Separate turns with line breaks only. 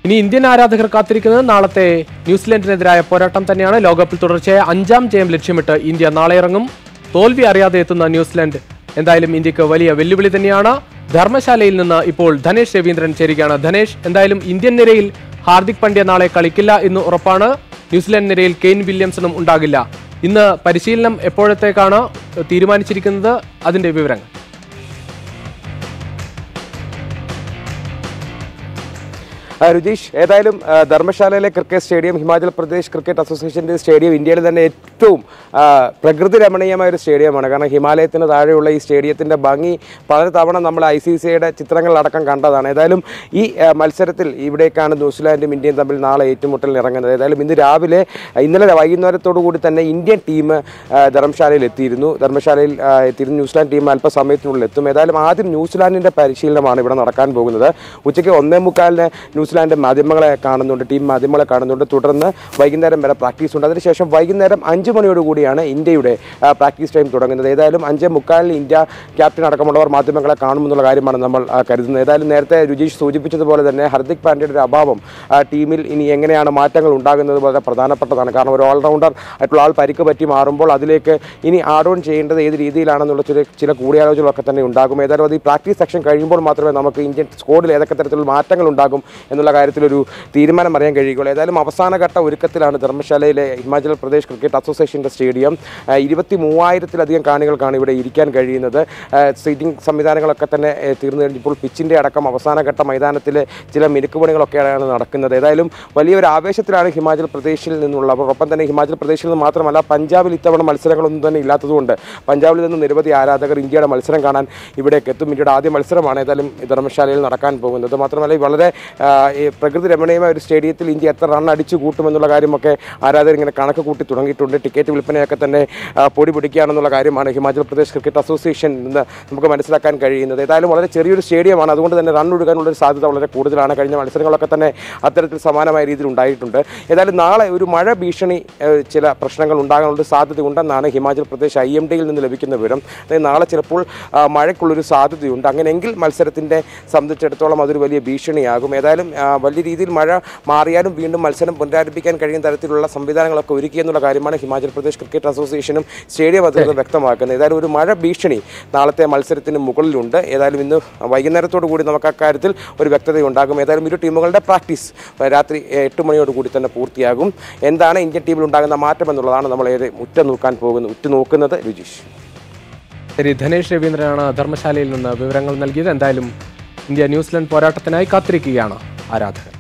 ഇനി ഇന്ത്യൻ ആരാധകർ കാത്തിരിക്കുന്നത് നാളത്തെ ന്യൂസിലൻഡിനെതിരായ പോരാട്ടം തന്നെയാണ് ലോകകപ്പിൽ തുടർച്ചയായ അഞ്ചാം ജയം ലക്ഷ്യമിട്ട് ഇന്ത്യ നാളെ ഇറങ്ങും തോൽവി അറിയാതെ എത്തുന്ന ന്യൂസിലൻഡ് എന്തായാലും ഇന്ത്യക്ക് വലിയ വെല്ലുവിളി തന്നെയാണ് ധർമ്മശാലയിൽ നിന്ന് ഇപ്പോൾ ധനേഷ് രവീന്ദ്രൻ ചേരുകയാണ് ധനേഷ് എന്തായാലും ഇന്ത്യൻ നിരയിൽ ഹാർദിക് പാണ്ഡ്യ നാളെ കളിക്കില്ല എന്ന് ഉറപ്പാണ് ന്യൂസിലൻഡ് നിരയിൽ കെയ്ൻ വില്യംസണും ഉണ്ടാകില്ല ഇന്ന് പരിശീലനം എപ്പോഴത്തേക്കാണ് തീരുമാനിച്ചിരിക്കുന്നത് അതിന്റെ വിവരങ്ങൾ
ആ, രുചീഷ് ഏതായാലും ആ, ധർമ്മശാലയിലെ cricket stadium Himachal Pradesh cricket അസോസിയേഷൻ്റെ സ്റ്റേഡിയം ഇന്ത്യയിലെ തന്നെ ഏറ്റവും ആ, പ്രകൃതി രമണീയമായ ഒരു സ്റ്റേഡിയമാണ് കാരണം ഹിമാലയത്തിന് താഴെയുള്ള ഈ സ്റ്റേഡിയത്തിൻ്റെ ഭംഗി പല തവണ നമ്മൾ ഐ സി സിയുടെ ചിത്രങ്ങളിലടക്കം കണ്ടതാണ് ഏതായാലും ഈ ആ, മത്സരത്തിൽ ഇവിടേക്കാണ് ന്യൂസിലാൻഡും ഇന്ത്യയും തമ്മിൽ നാളെ ഏറ്റുമുട്ടലിന് ഇറങ്ങുന്നത് ഏതായാലും ഇന്ന് രാവിലെ ഇന്നലെ വൈകുന്നേരത്തോടു കൂടി തന്നെ ഇന്ത്യൻ ടീം ആ, ധർമ്മശാലയിൽ എത്തിയിരുന്നു ധർമ്മശാലയിൽ ആ, എത്തിയിരുന്നു ന്യൂസിലാൻഡ് ടീം അല്പസമയത്തിനുള്ളിൽ എത്തും ഏതായാലും ആദ്യം ന്യൂസിലാൻഡിൻ്റെ പരിശീലനമാണ് ഇവിടെ നടക്കാൻ പോകുന്നത് ഉച്ചയ്ക്ക് ഒന്നേ മുക്കാലിന് ന്യൂസിലാൻഡ് മാധ്യമങ്ങളെ കാണുന്നുണ്ട് ടീം മാധ്യമങ്ങളെ കാണുന്നുണ്ട് തുടർന്ന് വൈകുന്നേരം വരെ പ്രാക്ടീസ് ഉണ്ട് അതിനുശേഷം വൈകുന്നേരം അഞ്ച് മണിയോട് കൂടിയാണ് ഇന്ത്യയുടെ ആ, പ്രാക്ടീസ് ടൈം തുടങ്ങുന്നത് ഏതായാലും അഞ്ചേ മുക്കാലിന് ഇന്ത്യ ക്യാപ്റ്റൻ അടക്കമുള്ളവർ മാധ്യമങ്ങളെ കാണുമെന്നുള്ള കാര്യമാണ് നമ്മൾ ആ, കരുതുന്നത് ഏതായാലും നേരത്തെ രുചീഷ് സൂചിപ്പിച്ചതുപോലെ തന്നെ ഹർദിക് പാണ്ഡ്യയുടെ ഒരു അഭാവം ആ, ടീമിൽ ഇനി എങ്ങനെയാണ് മാറ്റങ്ങൾ ഉണ്ടാകുന്നത് വളരെ പ്രധാനപ്പെട്ടതാണ് കാരണം ഒരു ഓൾറൗണ്ടർ ആയിട്ടുള്ള ആൾ പരിക്ക് പറ്റി മാറുമ്പോൾ അതിലേക്ക് ഇനി ആഡ് ഓൺ ചെയ്യേണ്ടത് ഏത് രീതിയിലാണെന്നുള്ള ചില ചില കൂടിയാലോചനകളൊക്കെ തന്നെ ഉണ്ടാകും ഏതായാലും അത് ഈ പ്രാക്ടീസ് സെക്ഷൻ കഴിയുമ്പോൾ മാത്രമേ നമുക്ക് ഇന്ത്യൻ സ്കോഡിൽ ഏതൊക്കെ തരത്തിലുള്ള മാറ്റങ്ങൾ ഉണ്ടാകും എന്നുള്ള കാര്യത്തിലൊരു തീരുമാനം അറിയാൻ കഴിയുകയുള്ളൂ ഏതായാലും അവസാനഘട്ട ഒരുക്കത്തിലാണ് ധർമ്മശാലയിലെ ഹിമാചൽ പ്രദേശ് ക്രിക്കറ്റ് അസോസിയേഷൻ്റെ സ്റ്റേഡിയം ആ, ഇരുപത്തി മൂവായിരത്തിലധികം കാണികൾക്കാണ് ഇവിടെ ഇരിക്കാൻ കഴിയുന്നത് സീറ്റിംഗ് സംവിധാനങ്ങളൊക്കെ തന്നെ ഏ, തീർന്നു കഴിഞ്ഞപ്പോൾ പിച്ചിൻ്റെ അടക്കം അവസാനഘട്ട മൈതാനത്തിൽ ചില മിനുക്ക് പണികളൊക്കെയാണ് നടക്കുന്നത് ഏതായാലും വലിയൊരു ആവേശത്തിലാണ് ഹിമാചൽ പ്രദേശിൽ നിന്നുള്ളവർ ഒപ്പം തന്നെ ഹിമാചൽ പ്രദേശിൽ നിന്ന് മാത്രമല്ല പഞ്ചാബിൽ ഇത്തവണ മത്സരങ്ങളൊന്നും തന്നെ ഇല്ലാത്തതുകൊണ്ട് പഞ്ചാബിൽ നിന്ന് നിരവധി ആരാധകർ ഇന്ത്യയുടെ മത്സരം കാണാൻ ഇവിടേക്ക് എത്തും ഇന്ത്യയുടെ ആദ്യ മത്സരമാണ് ഏതായാലും ഈ ധർമ്മശാലയിൽ നടക്കാൻ പോകുന്നത് മാത്രമല്ല ഈ വളരെ ആ, ഈ പ്രകൃതി രമണീയമായ ഒരു സ്റ്റേഡിയത്തിൽ ഇന്ത്യ എത്ര റൺ അടിച്ചു കൂട്ടുമെന്നുള്ള കാര്യമൊക്കെ ആരാധകർ ഇങ്ങനെ കണക്ക് കൂട്ടി തുടങ്ങിയിട്ടുണ്ട് ടിക്കറ്റ് വിൽപ്പനയൊക്കെ തന്നെ ആ, പൊടി പിടിക്കുകയാണെന്നുള്ള കാര്യമാണ് ഹിമാചൽ പ്രദേശ് ക്രിക്കറ്റ് അസോസിയേഷൻ നിന്ന് നമുക്ക് മനസ്സിലാക്കാൻ കഴിയുന്നത് ഏതായാലും വളരെ ചെറിയൊരു സ്റ്റേഡിയമാണ് അതുകൊണ്ട് തന്നെ റൺ ഒഴുകാനുള്ള ഒരു സാധ്യത വളരെ കൂടുതലാണ് കഴിഞ്ഞ മത്സരങ്ങളൊക്കെ തന്നെ അത്തരത്തിൽ സമാനമായ രീതിയിൽ ഉണ്ടായിട്ടുണ്ട് ഏതായാലും നാളെ ഒരു മഴ ഭീഷണി ഏഹ്, ചില പ്രശ്നങ്ങൾ ഉണ്ടാകാനുള്ള സാധ്യത ഉണ്ടെന്നാണ് ഹിമാചൽ പ്രദേശ് ഐ എം ഡിയിൽ നിന്ന് ലഭിക്കുന്ന വിവരം അതായത് നാളെ ചിലപ്പോൾ ആ, മഴയ്ക്കുള്ളൊരു സാധ്യതയുണ്ട് അങ്ങനെയെങ്കിൽ മത്സരത്തിൻ്റെ സംബന്ധിച്ചിടത്തോളം അതൊരു വലിയ ഭീഷണിയാകും ഏതായാലും ആ, വലിയ രീതിയിൽ മഴ മാറിയാലും വീണ്ടും മത്സരം പുനരാരംഭിക്കാൻ കഴിയുന്ന തരത്തിലുള്ള സംവിധാനങ്ങളൊക്കെ ഒരുക്കിയെന്നുള്ള കാര്യമാണ് ഹിമാചൽ പ്രദേശ് ക്രിക്കറ്റ് അസോസിയേഷനും സ്റ്റേഡിയം അധികൃതർ വ്യക്തമാക്കുന്നത് ഏതായാലും ഒരു മഴ ഭീഷണി നാളത്തെ മത്സരത്തിന് മുകളിലുണ്ട് ഏതായാലും ഇന്ന് വൈകുന്നേരത്തോടു കൂടി നമുക്ക് അക്കാര്യത്തിൽ ഒരു വ്യക്തതയുണ്ടാകും ഏതായാലും ഇരു ടീമുകളുടെ പ്രാക്ടീസ് രാത്രി എട്ട് മണിയോട് കൂടി തന്നെ പൂർത്തിയാകും എന്താണ് ഇന്ത്യൻ ടീമിൽ ഉണ്ടാകുന്ന മാറ്റം എന്നുള്ളതാണ് നമ്മൾ ഏറെ ഉറ്റുനോക്കാൻ പോകുന്നത് ഉറ്റുനോക്കുന്നത് രുചീഷ്
ശരി ധനേഷ് രവീന്ദ്രനാണ് ധർമ്മശാലയിൽ നിന്ന് വിവരങ്ങൾ നൽകിയത് എന്തായാലും ഇന്ത്യ ന്യൂസിലൻഡ് പോരാട്ടത്തിനായി കാത്തിരിക്കുകയാണ് ആരാധകർ